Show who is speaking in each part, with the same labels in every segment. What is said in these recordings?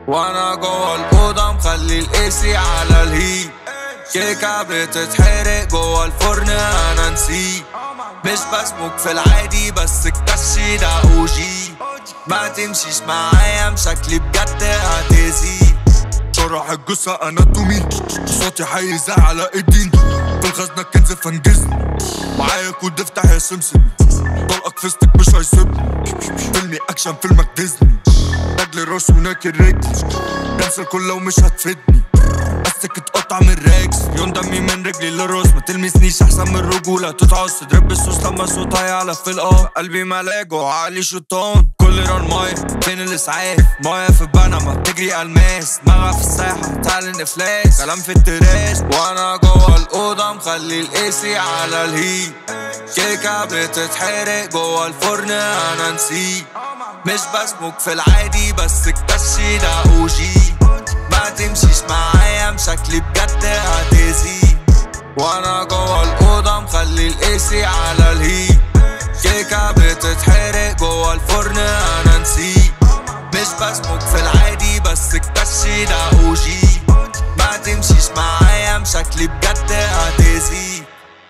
Speaker 1: وانا جوه الاوضه مخلي الايسي على الهيت كيكه بتتحرق جوه الفرن انا نسيت مش بسموك في العادي بس الكش ده اوجي ما تمشيش معايا مشكلي بجد هتزيد
Speaker 2: شرح الجثة اناتومي صوتي حيز على الدين في الخزنة كنز فانجزني معايا كود افتح يا سمسم طلقك فيستك مش هيسيبني فيلمي اكشن فيلمك ديزني رجل راس وناكل رجل كنسل كله ومش هتفيدني قصك اتقطع من الراكس يون دمي من رجلي للراس ما تلمسنيش احسن من الرجولة تتعص تضرب بالصوص لما صوتها يعلى في الاه قلبي ملاك وعقلي شيطان كل ران مايه فين الاسعاف مايه في بنما تجري الماس دماغها في الساحة تعلن افلاس كلام في التراش
Speaker 1: وانا جوه الاوضه مخلي الايسي على الهيت كيكه بتتحرق جوه الفرن انا نسيت مش بسموك في العادي بس الكش ده اوجي ما تمشيش معايا مشكلي بجد هتزيد وانا جوه الاوضه مخلي الايسي على الهيت كيكه بتتحرق جوه الفرن انا نسيت مش بسموك في العادي بس الكش ده اوجي ما تمشيش معايا مشكلي بجد هتزيد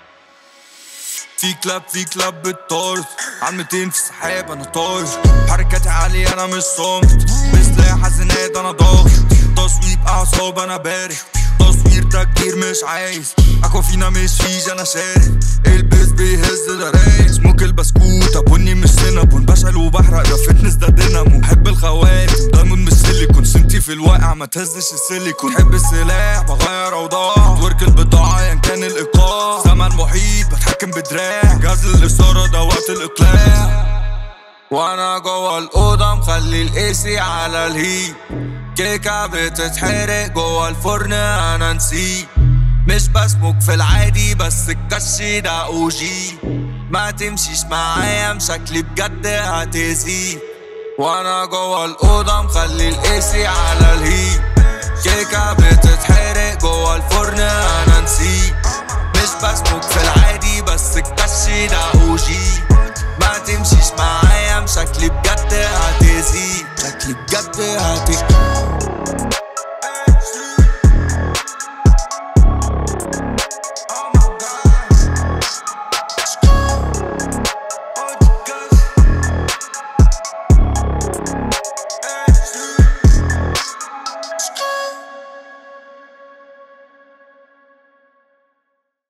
Speaker 2: في كلاب في كلاب بالطارد على 200 في السحاب انا طاير حركاتي عالية انا مش صامت بسلاح حزنات انا ضاغط تصويب اعصاب انا بارد تصوير تكتير مش عايز اكوا فينا مش فيج انا شارد البس بيهز ده رايز موك البسكوت ابني مش سينابون بشعل وبحرق ده فتنس ده دينامو بحب الخواتم دايموند مش سيليكون سنتي في الواقع ما تهزش السيليكون بحب السلاح بغير اوضاع ورك البضاعة ايا كان الايقاع زمن محيط بتحكم بدراع جهاز الاثارة ده وقت الاقلاع
Speaker 1: وانا جوه الاوضه مخلي الايسي على الهيت كيكه بتتحرق جوه الفرن انا نسيت مش بسموك في العادي بس الكش ده اوجي ما تمشيش معايا مشكلي بجد هتزيد وانا جوه الاوضه مخلي